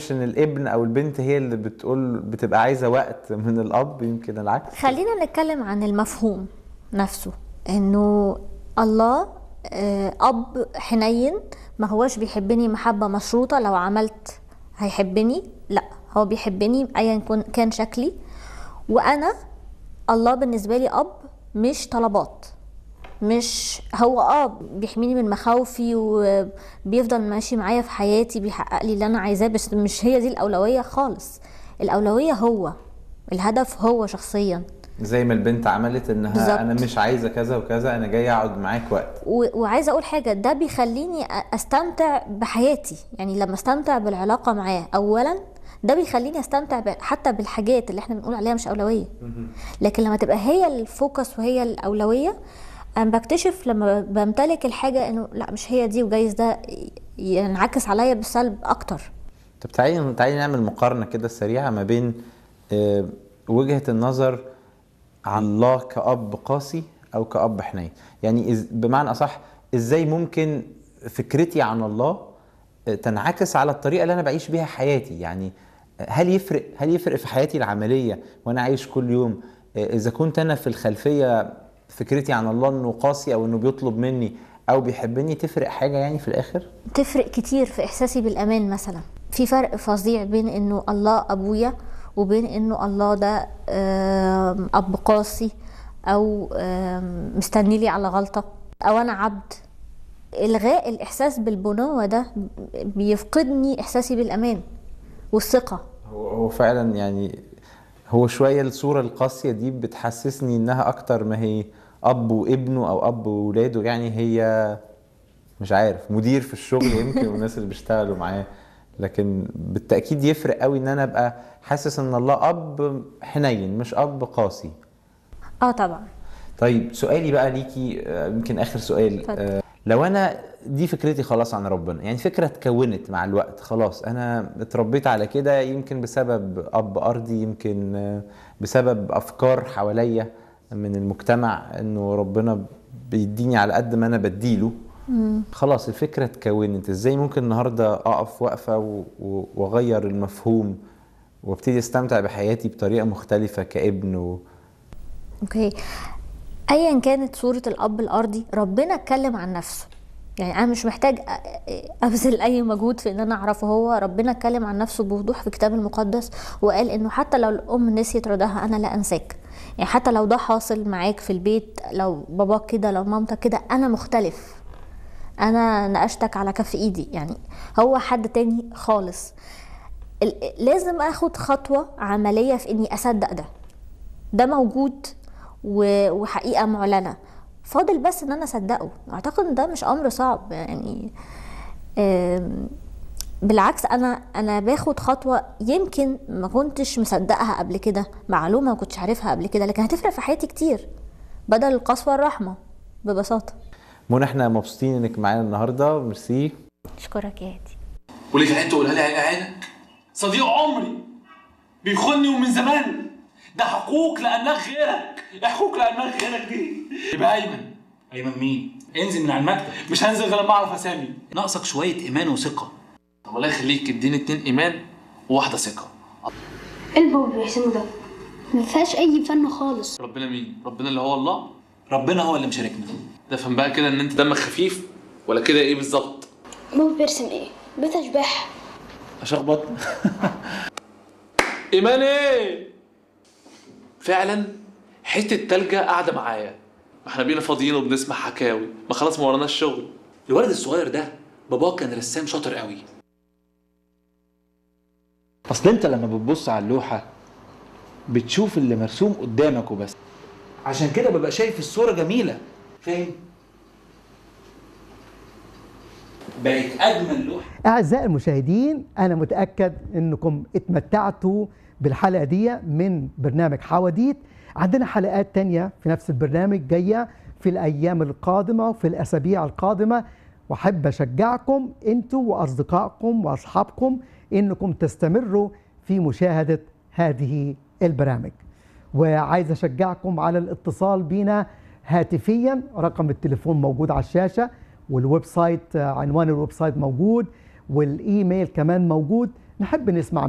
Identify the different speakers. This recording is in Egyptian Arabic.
Speaker 1: مش ان الابن او البنت هي اللي بتقول بتبقى عايزه وقت من الاب يمكن العكس
Speaker 2: خلينا نتكلم عن المفهوم نفسه انه الله آه، اب حنين ما هوش بيحبني محبه مشروطه لو عملت هيحبني لا هو بيحبني ايا كن- كان شكلي وانا الله بالنسبه لي اب مش طلبات مش هو اه بيحميني من مخاوفي وبيفضل ماشي معايا في حياتي بيحقق لي اللي انا عايزاه بس مش هي دي الاولويه خالص الاولويه هو الهدف هو شخصيا
Speaker 1: زي ما البنت عملت انها
Speaker 2: بالظبط.
Speaker 1: انا مش عايزه كذا وكذا انا جاي اقعد معاك وقت
Speaker 2: و- وعايزه اقول حاجه ده بيخليني أ- استمتع بحياتي يعني لما استمتع بالعلاقه معاه اولا ده بيخليني استمتع ب- حتى بالحاجات اللي احنا بنقول عليها مش اولويه لكن لما تبقى هي الفوكس وهي الاولويه انا بكتشف لما بمتلك الحاجه انه لا مش هي دي وجايز ده ي- ينعكس عليا بالسلب اكتر
Speaker 1: طب تعالي تعالي نعمل مقارنه كده سريعه ما بين آه، وجهه النظر عن الله كأب قاسي او كأب حنين يعني إز- بمعنى اصح ازاي ممكن فكرتي عن الله آه، تنعكس على الطريقه اللي انا بعيش بيها حياتي يعني آه، هل يفرق هل يفرق في حياتي العمليه وانا عايش كل يوم آه، اذا كنت انا في الخلفيه فكرتي عن الله انه قاسي او انه بيطلب مني او بيحبني تفرق حاجه يعني في الاخر
Speaker 2: تفرق كتير في احساسي بالامان مثلا في فرق فظيع بين انه الله ابويا وبين انه الله ده آم، اب قاسي او آم، مستني لي على غلطه او انا عبد الغاء الاحساس بالبنوه ده بيفقدني احساسي بالامان والثقه
Speaker 1: هو هو فعلا يعني هو شويه الصوره القاسيه دي بتحسسني انها اكتر ما هي اب وابنه او اب وولاده يعني هي مش عارف مدير في الشغل يمكن والناس اللي بيشتغلوا معاه لكن بالتاكيد يفرق قوي ان انا ابقى حاسس ان الله اب حنين مش اب قاسي
Speaker 2: اه طبعا
Speaker 1: طيب سؤالي بقى ليكي آه، يمكن اخر سؤال
Speaker 2: اتفضل.
Speaker 1: آه، لو انا دي فكرتي خلاص عن ربنا يعني فكره اتكونت مع الوقت خلاص انا اتربيت على كده يمكن بسبب اب ارضي يمكن آه، بسبب افكار حواليا من المجتمع انه ربنا بيديني على قد ما انا بديله خلاص الفكره اتكونت ازاي ممكن النهارده اقف وقفه و- و- واغير المفهوم وابتدي استمتع بحياتي بطريقه مختلفه كابن و...
Speaker 2: اوكي ايا كانت صورة الاب الارضي ربنا اتكلم عن نفسه يعني انا مش محتاج أ- ابذل اي مجهود في ان انا اعرفه هو ربنا اتكلم عن نفسه بوضوح في الكتاب المقدس وقال انه حتى لو الام نسيت رضاها انا لا انساك يعني حتى لو ده حاصل معاك في البيت لو باباك كده لو مامتك كده انا مختلف انا نقشتك على كف ايدي يعني هو حد تاني خالص ال- لازم اخد خطوة عملية في اني اصدق ده ده موجود و- وحقيقه معلنه فاضل بس ان انا اصدقه اعتقد ان ده مش امر صعب يعني آم، بالعكس انا انا باخد خطوه يمكن ما كنتش مصدقها قبل كده معلومه ما كنتش عارفها قبل كده لكن هتفرق في حياتي كتير بدل القسوه الرحمه ببساطه
Speaker 1: منى احنا مبسوطين انك معانا النهارده ميرسي
Speaker 2: اشكرك يا هادي
Speaker 3: وليك عين تقولها لي عين عينك صديق عمري بيخوني ومن زمان ده حقوق لانك غيرك ايه حقوق لانك غيرك دي يبقى ايمن
Speaker 4: ايمن مين؟ انزل من على المكتب
Speaker 3: مش هنزل غير لما اعرف اسامي
Speaker 4: ناقصك شويه ايمان وثقه
Speaker 3: طب الله يخليك اديني اتنين ايمان وواحده ثقه
Speaker 5: ايه اللي بابا بيحسنه ده ما فيهاش اي فن خالص
Speaker 3: ربنا مين ربنا اللي هو الله
Speaker 4: ربنا هو اللي مشاركنا
Speaker 3: ده فهم بقى كده ان انت دمك خفيف ولا كده ايه بالظبط
Speaker 5: بابا بيرسم ايه بيت اشباح
Speaker 4: اشخبط
Speaker 3: ايمان ايه فعلا حته تلجة قاعده معايا ما احنا بينا فاضيين وبنسمع حكاوي ما خلاص ما وراناش شغل
Speaker 4: الولد الصغير ده باباه كان رسام شاطر قوي
Speaker 6: اصل انت لما بتبص على اللوحه بتشوف اللي مرسوم قدامك وبس عشان كده ببقى شايف الصوره جميله فاهم بقت اجمل لوحه
Speaker 7: أعزائي المشاهدين أنا متأكد أنكم اتمتعتوا بالحلقة دي من برنامج حواديت عندنا حلقات تانية في نفس البرنامج جاية في الأيام القادمة وفي الأسابيع القادمة وأحب أشجعكم أنتوا وأصدقائكم وأصحابكم أنكم تستمروا في مشاهدة هذه البرامج وعايز أشجعكم على الاتصال بنا هاتفيا رقم التليفون موجود على الشاشة والويب سايت آه، عنوان الويب سايت موجود والايميل كمان موجود نحب نسمع